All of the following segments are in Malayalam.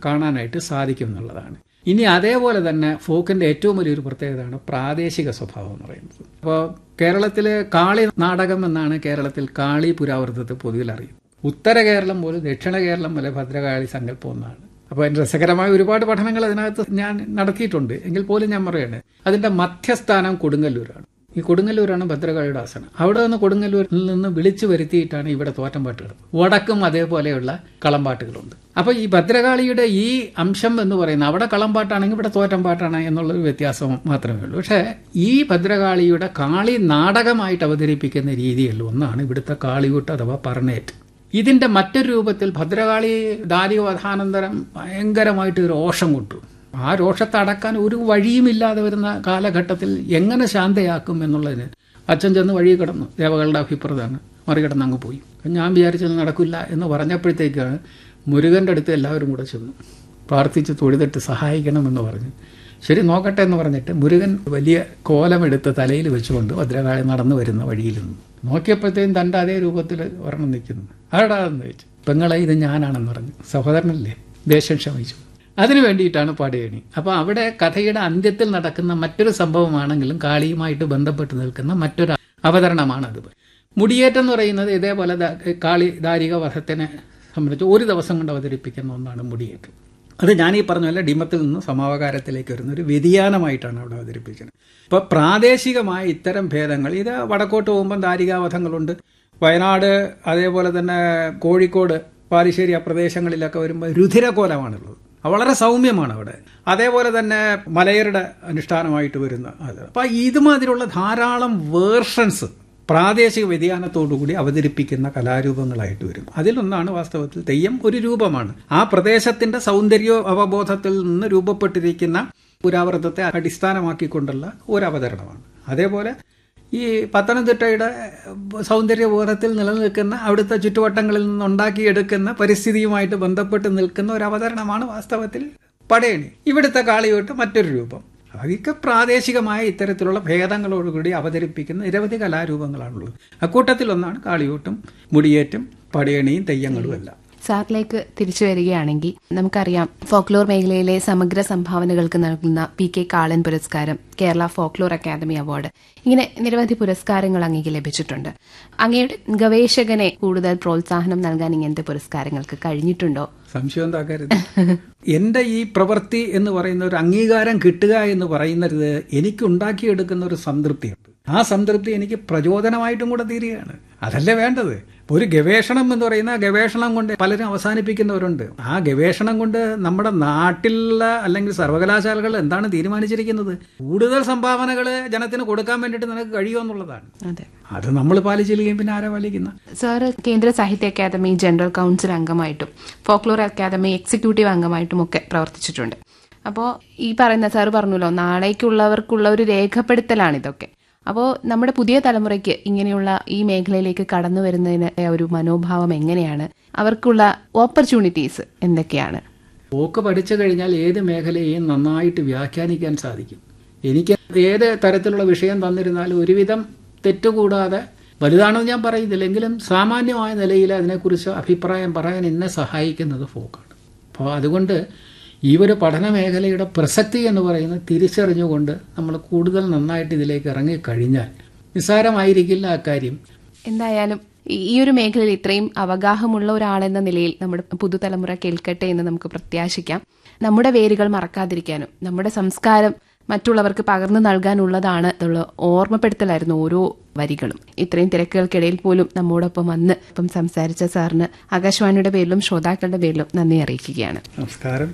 കാണാനായിട്ട് സാധിക്കും എന്നുള്ളതാണ് ഇനി അതേപോലെ തന്നെ ഫോക്കിന്റെ ഏറ്റവും വലിയൊരു പ്രത്യേകതയാണ് പ്രാദേശിക സ്വഭാവം എന്ന് പറയുന്നത് അപ്പോൾ കേരളത്തിലെ കാളി നാടകം എന്നാണ് കേരളത്തിൽ കാളി പുരാവൃത്തത്തെ പൊതുവിൽ അറിയുന്നത് ഉത്തര കേരളം പോലും ദക്ഷിണ കേരളം വരെ ഭദ്രകാളി സങ്കല്പം എന്നാണ് അപ്പോൾ അതിന് രസകരമായ ഒരുപാട് പഠനങ്ങൾ അതിനകത്ത് ഞാൻ നടത്തിയിട്ടുണ്ട് എങ്കിൽ പോലും ഞാൻ പറയുന്നത് അതിന്റെ മധ്യസ്ഥാനം കൊടുങ്ങല്ലൂരാണ് ഈ കൊടുങ്ങല്ലൂരാണ് ഭദ്രകാളിയുടെ ആസനം അവിടെ നിന്ന് കൊടുങ്ങല്ലൂരിൽ നിന്ന് വിളിച്ചു വരുത്തിയിട്ടാണ് ഇവിടെ തോറ്റംപാട്ടുകൾ വടക്കും അതേപോലെയുള്ള കളമ്പാട്ടുകളുണ്ട് അപ്പോൾ ഈ ഭദ്രകാളിയുടെ ഈ അംശം എന്ന് പറയുന്നത് അവിടെ കളമ്പാട്ടാണെങ്കിൽ ഇവിടെ തോറ്റംപാട്ടാണ് എന്നുള്ളൊരു വ്യത്യാസം മാത്രമേ ഉള്ളൂ പക്ഷേ ഈ ഭദ്രകാളിയുടെ കാളി നാടകമായിട്ട് അവതരിപ്പിക്കുന്ന രീതികളിൽ ഒന്നാണ് ഇവിടുത്തെ കാളിയൂട്ട് അഥവാ പറണേറ്റ് ഇതിന്റെ മറ്റൊരു രൂപത്തിൽ ഭദ്രകാളി ദാരികവധാനന്തരം ഭയങ്കരമായിട്ട് രോഷം കൊണ്ടു ആ രോഷത്തെ അടക്കാൻ ഒരു വഴിയുമില്ലാതെ വരുന്ന കാലഘട്ടത്തിൽ എങ്ങനെ ശാന്തയാക്കും എന്നുള്ളതിന് അച്ഛൻ ചെന്ന് വഴി കിടന്നു ദേവകളുടെ അഭിപ്രായമാണ് മറികടന്ന് അങ്ങ് പോയി ഞാൻ വിചാരിച്ചത് നടക്കില്ല എന്ന് പറഞ്ഞപ്പോഴത്തേക്കാണ് മുരുകന്റെ അടുത്ത് എല്ലാവരും കൂടെ ചെന്നു പ്രാർത്ഥിച്ച് തൊഴുതിട്ട് സഹായിക്കണമെന്ന് പറഞ്ഞു ശരി നോക്കട്ടെ എന്ന് പറഞ്ഞിട്ട് മുരുകൻ വലിയ കോലമെടുത്ത് തലയിൽ വെച്ചുകൊണ്ട് ഭദ്രകാളി നടന്നു വരുന്ന വഴിയിൽ നിന്നു നോക്കിയപ്പോഴത്തേക്കും തൻ്റെ അതേ രൂപത്തിൽ ഒരെണ്ണം നിൽക്കുന്നു ആടാന്ന് ചോദിച്ചു പെങ്ങളെ ഇത് ഞാനാണെന്ന് പറഞ്ഞു സഹോദരനല്ലേ ദേഷ്യം ക്ഷമിച്ചു അതിനു വേണ്ടിയിട്ടാണ് പടയണി അപ്പോൾ അവിടെ കഥയുടെ അന്ത്യത്തിൽ നടക്കുന്ന മറ്റൊരു സംഭവമാണെങ്കിലും കാളിയുമായിട്ട് ബന്ധപ്പെട്ട് നിൽക്കുന്ന മറ്റൊരു അവതരണമാണത് മുടിയേറ്റം എന്ന് പറയുന്നത് ഇതേപോലെ കാളി ദാരിക വധത്തിനെ സംബന്ധിച്ച് ഒരു ദിവസം കൊണ്ട് അവതരിപ്പിക്കുന്ന ഒന്നാണ് മുടിയേറ്റം അത് ഞാൻ ഈ പറഞ്ഞ പോലെ ഡിമത്തിൽ നിന്ന് സമാവകാരത്തിലേക്ക് വരുന്ന ഒരു വ്യതിയാനമായിട്ടാണ് അവിടെ അവതരിപ്പിക്കുന്നത് ഇപ്പോൾ പ്രാദേശികമായ ഇത്തരം ഭേദങ്ങൾ ഇത് വടക്കോട്ട് പോകുമ്പം ദാരികാവധങ്ങളുണ്ട് വയനാട് അതേപോലെ തന്നെ കോഴിക്കോട് പാലിശ്ശേരി ആ പ്രദേശങ്ങളിലൊക്കെ വരുമ്പോൾ രുധിരകോലമാണുള്ളത് വളരെ സൗമ്യമാണ് അവിടെ അതേപോലെ തന്നെ മലയരുടെ അനുഷ്ഠാനമായിട്ട് വരുന്ന അത് അപ്പം ഇതുമാതിരിയുള്ള ധാരാളം വേർഷൻസ് പ്രാദേശിക വ്യതിയാനത്തോടുകൂടി അവതരിപ്പിക്കുന്ന കലാരൂപങ്ങളായിട്ട് വരും അതിലൊന്നാണ് വാസ്തവത്തിൽ തെയ്യം ഒരു രൂപമാണ് ആ പ്രദേശത്തിന്റെ സൗന്ദര്യ അവബോധത്തിൽ നിന്ന് രൂപപ്പെട്ടിരിക്കുന്ന പുരാവൃത്തത്തെ അടിസ്ഥാനമാക്കിക്കൊണ്ടുള്ള ഒരു അവതരണമാണ് അതേപോലെ ഈ പത്തനംതിട്ടയുടെ സൗന്ദര്യബോധത്തിൽ നിലനിൽക്കുന്ന അവിടുത്തെ ചുറ്റുവട്ടങ്ങളിൽ നിന്നുണ്ടാക്കിയെടുക്കുന്ന പരിസ്ഥിതിയുമായിട്ട് ബന്ധപ്പെട്ട് നിൽക്കുന്ന ഒരു അവതരണമാണ് വാസ്തവത്തിൽ പടയണി ഇവിടുത്തെ കാളിയോട്ട് മറ്റൊരു രൂപം അതൊക്കെ പ്രാദേശികമായ ഇത്തരത്തിലുള്ള ഭേദങ്ങളോടുകൂടി അവതരിപ്പിക്കുന്ന നിരവധി കലാരൂപങ്ങളാണുള്ളത് അക്കൂട്ടത്തിലൊന്നാണ് കാളിയൂട്ടും മുടിയേറ്റും പടയണിയും തെയ്യങ്ങളും എല്ലാം സാറിലേക്ക് തിരിച്ചു വരികയാണെങ്കിൽ നമുക്കറിയാം ഫോക്ലോർ മേഖലയിലെ സമഗ്ര സംഭാവനകൾക്ക് നൽകുന്ന പി കെ കാളൻ പുരസ്കാരം കേരള ഫോക്ലോർ അക്കാദമി അവാർഡ് ഇങ്ങനെ നിരവധി പുരസ്കാരങ്ങൾ അങ്ങേക്ക് ലഭിച്ചിട്ടുണ്ട് അങ്ങയുടെ ഗവേഷകനെ കൂടുതൽ പ്രോത്സാഹനം നൽകാൻ ഇങ്ങനത്തെ പുരസ്കാരങ്ങൾക്ക് കഴിഞ്ഞിട്ടുണ്ടോ സംശയം എന്താക്കരുത് എന്റെ ഈ പ്രവൃത്തി എന്ന് പറയുന്ന ഒരു അംഗീകാരം കിട്ടുക എന്ന് പറയുന്നത് എനിക്ക് ഉണ്ടാക്കിയെടുക്കുന്ന ഒരു സംതൃപ്തിയുണ്ട് ആ സംതൃപ്തി എനിക്ക് പ്രചോദനമായിട്ടും കൂടെ തീരുകയാണ് അതല്ലേ വേണ്ടത് ഒരു ഗവേഷണം എന്ന് പറയുന്ന ഗവേഷണം കൊണ്ട് പലരും അവസാനിപ്പിക്കുന്നവരുണ്ട് ആ ഗവേഷണം കൊണ്ട് നമ്മുടെ നാട്ടിലുള്ള അല്ലെങ്കിൽ സർവകലാശാലകൾ എന്താണ് തീരുമാനിച്ചിരിക്കുന്നത് കൂടുതൽ സംഭാവനകൾ ജനത്തിന് കൊടുക്കാൻ വേണ്ടിയിട്ട് നിനക്ക് കഴിയുമെന്നുള്ളതാണ് അതെ അത് നമ്മൾ പാലിച്ചില്ലെങ്കിൽ പിന്നെ ആരാ പാലിക്കുന്ന sir Kendra Sahitya Akademi general council അംഗമായിട്ടും ഫോക്ലോർ അക്കാദമി എക്സിക്യൂട്ടീവ് അംഗമായിട്ടും ഒക്കെ പ്രവർത്തിച്ചിട്ടുണ്ട് അപ്പോൾ ഈ പറയുന്ന സാറ് പറഞ്ഞല്ലോ നാളേക്കുള്ളവർക്കുള്ള ഒരു രേഖപ്പെടുത്തലാണ് ഇതൊക്കെ അപ്പോൾ നമ്മുടെ പുതിയ തലമുറയ്ക്ക് ഇങ്ങനെയുള്ള ഈ മേഖലയിലേക്ക് കടന്നു വരുന്നതിന് ഒരു മനോഭാവം എങ്ങനെയാണ് അവർക്കുള്ള ഓപ്പർച്യൂണിറ്റീസ് എന്തൊക്കെയാണ് പോക്ക് പഠിച്ചു കഴിഞ്ഞാൽ ഏത് മേഖലയെയും നന്നായിട്ട് വ്യാഖ്യാനിക്കാൻ സാധിക്കും എനിക്ക് ഏത് തരത്തിലുള്ള വിഷയം തന്നിരുന്നാലും ഒരുവിധം തെറ്റുകൂടാതെ വലുതാണെന്ന് ഞാൻ പറയുന്നില്ലെങ്കിലും സാമാന്യമായ നിലയിൽ അതിനെക്കുറിച്ച് അഭിപ്രായം പറയാൻ എന്നെ സഹായിക്കുന്നത് ഫോക്കാണ് അപ്പോൾ അതുകൊണ്ട് ഈ ഒരു പഠന മേഖലയുടെ പ്രസക്തി എന്ന് പറയുന്നത് തിരിച്ചറിഞ്ഞുകൊണ്ട് നമ്മൾ കൂടുതൽ നന്നായിട്ട് ഇതിലേക്ക് ഇറങ്ങിക്കഴിഞ്ഞാൽ നിസ്സാരമായിരിക്കില്ല അക്കാര്യം എന്തായാലും ഈ ഒരു മേഖലയിൽ ഇത്രയും അവഗാഹമുള്ള ഒരാളെന്ന നിലയിൽ നമ്മുടെ പുതുതലമുറ കേൾക്കട്ടെ എന്ന് നമുക്ക് പ്രത്യാശിക്കാം നമ്മുടെ വേരുകൾ മറക്കാതിരിക്കാനും നമ്മുടെ സംസ്കാരം മറ്റുള്ളവർക്ക് പകർന്നു നൽകാനുള്ളതാണ് എന്നുള്ള ഓർമ്മപ്പെടുത്തലായിരുന്നു ഓരോ വരികളും ഇത്രയും തിരക്കുകൾക്കിടയിൽ പോലും നമ്മോടൊപ്പം വന്ന് ഇപ്പം സംസാരിച്ച സാറിന് ആകാശവാണിയുടെ പേരിലും ശ്രോതാക്കളുടെ പേരിലും നന്ദി അറിയിക്കുകയാണ് നമസ്കാരം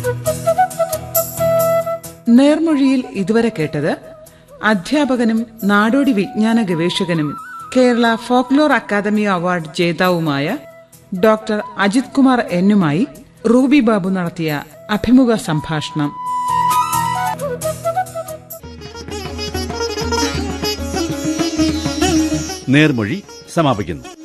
നേർമൊഴിയിൽ ഇതുവരെ കേട്ടത് അധ്യാപകനും നാടോടി വിജ്ഞാന ഗവേഷകനും കേരള ഫോക്ലോർ അക്കാദമി അവാർഡ് ജേതാവുമായ ഡോക്ടർ അജിത് കുമാർ എന്നുമായി റൂബി ബാബു നടത്തിയ അഭിമുഖ സംഭാഷണം നേർമൊഴി സമാപിക്കുന്നു